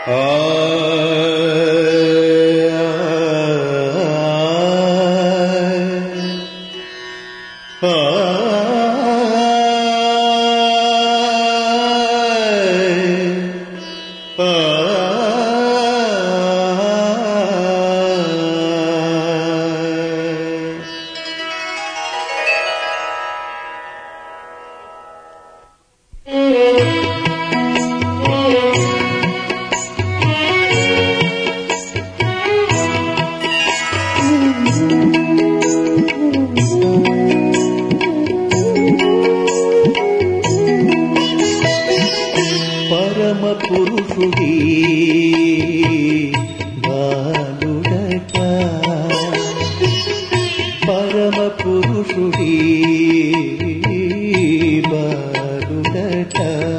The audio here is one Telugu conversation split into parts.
పరమ పురుషుడి బాలుడట పరమ పురుషుడి బాలుడట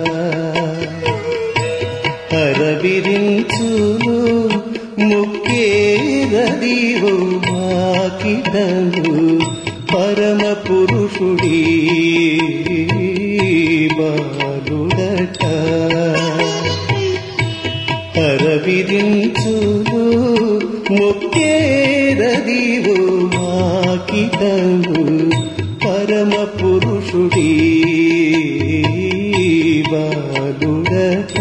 హరవిరించును ముక్కేరదివు మాకిటను పరమ పురుషుడి బాలుడట హరవిరించును ముక్కేరదివు మాకిటను పరమ పురుషుడి బాలుడట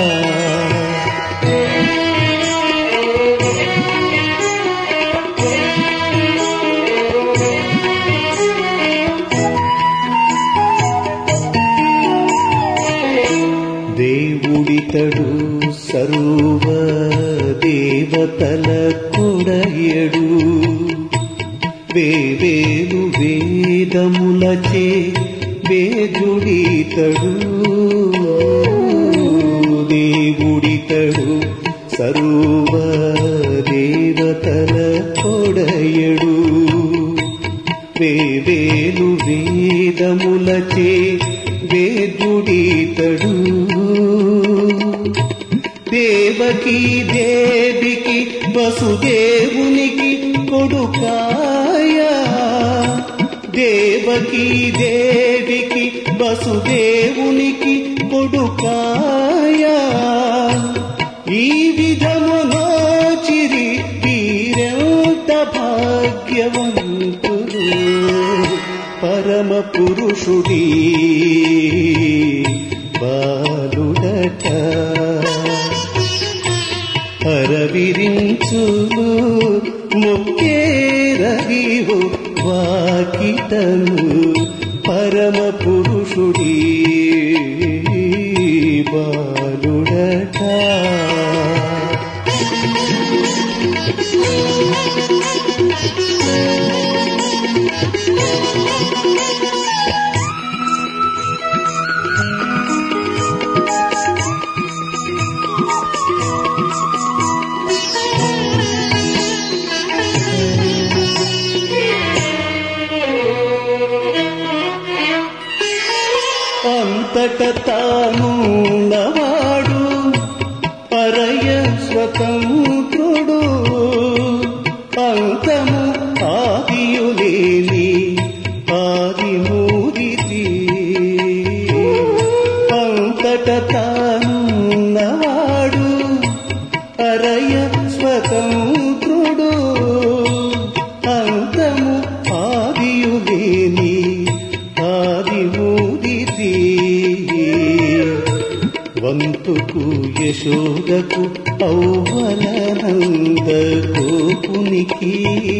దేవుడితడు సర్వ దేవతల కొడయడు వేవేలు వేదములచే వేదుడితడు దేవుడితడు సర్వ దేవతల కొడయడు వేవేలు వేదములచే వేదుడితడు దేవకి దేవికి వసుదేవునికి కొడుకాయ దేవకి దేవికి వసుదేవునికి కొడుకాయ ఈ విధములో చిరి వీరెంత భాగ్యవంతుడు పరమ పురుషుడి బాలుడట హరవిరించును ముక్కేరగివు వాకిటను పరమ పురుషుడి బాలుడట అంతట తానున్నవాడు పరయ స్వతంత్రుడు అంతము ఆదియులేని ఆదిమూరితి అంతట తానున్నవాడు పరయ స్వతంత్రుడు అంతము ఆదియులేని ఆదిమూదితి వంతుకు యశోదకు ఔవలనంద గోపునికి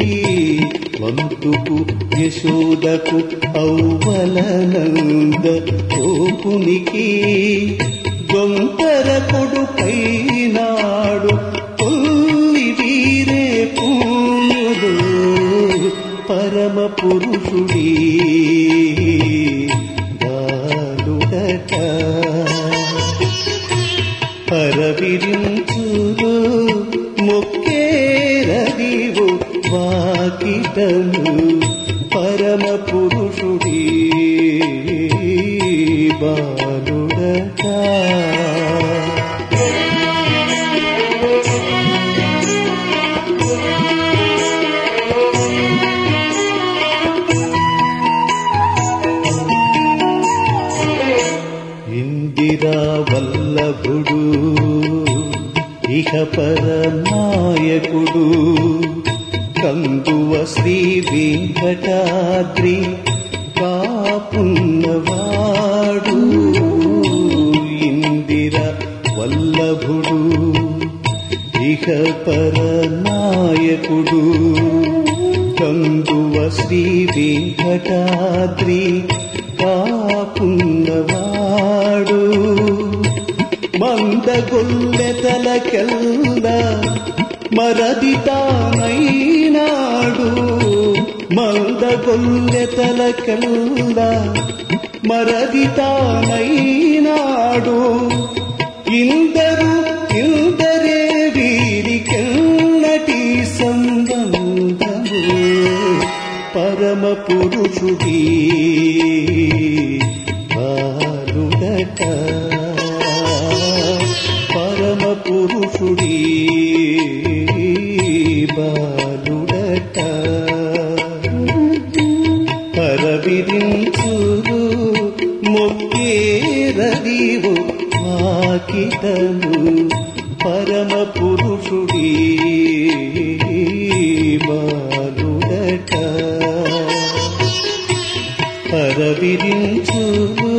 వంతుకు యశోదకు ఔవలనంద గోపునికి దొంతర కొడుకైనాడు తొల్లి వీరే పూనుడు పరమ పురుషుడి బాలుడట పరవిరించును మొక్కేరదివు వాకిటము పరమ పురుషుడి బాలుడట ఇందిరా వల్లభుడు ఇహ పరనాయకుడు కందువ శ్రీ వెంకటాద్రి కాపున్నవాడు ఇందిర వల్లభుడు ఇహ పరనాయకుడు కందువ శ్రీ వెంకటాద్రి కాపున్నవాడు మందగొల్లెతలకెల్ల మరది తానైనాడు మందగొల్లెతలకెల్ల మరది తానైనాడు ఇందరు ఇందరే వీరికెన్నటి సంబంధము పరమ పురుషుడి బాలుడట పరమ పురుషుడి బాలుడట పరవిరించురు మొక్కేరదివు వాకిటము పరమ పురుషుడి బాలుడట పరవిరించురు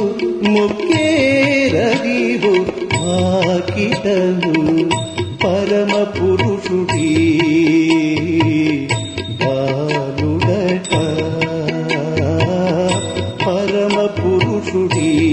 మొక్కేరదివు వాకిటము పరమ పురుషుడి బాలుడట పరమ పురుషుడి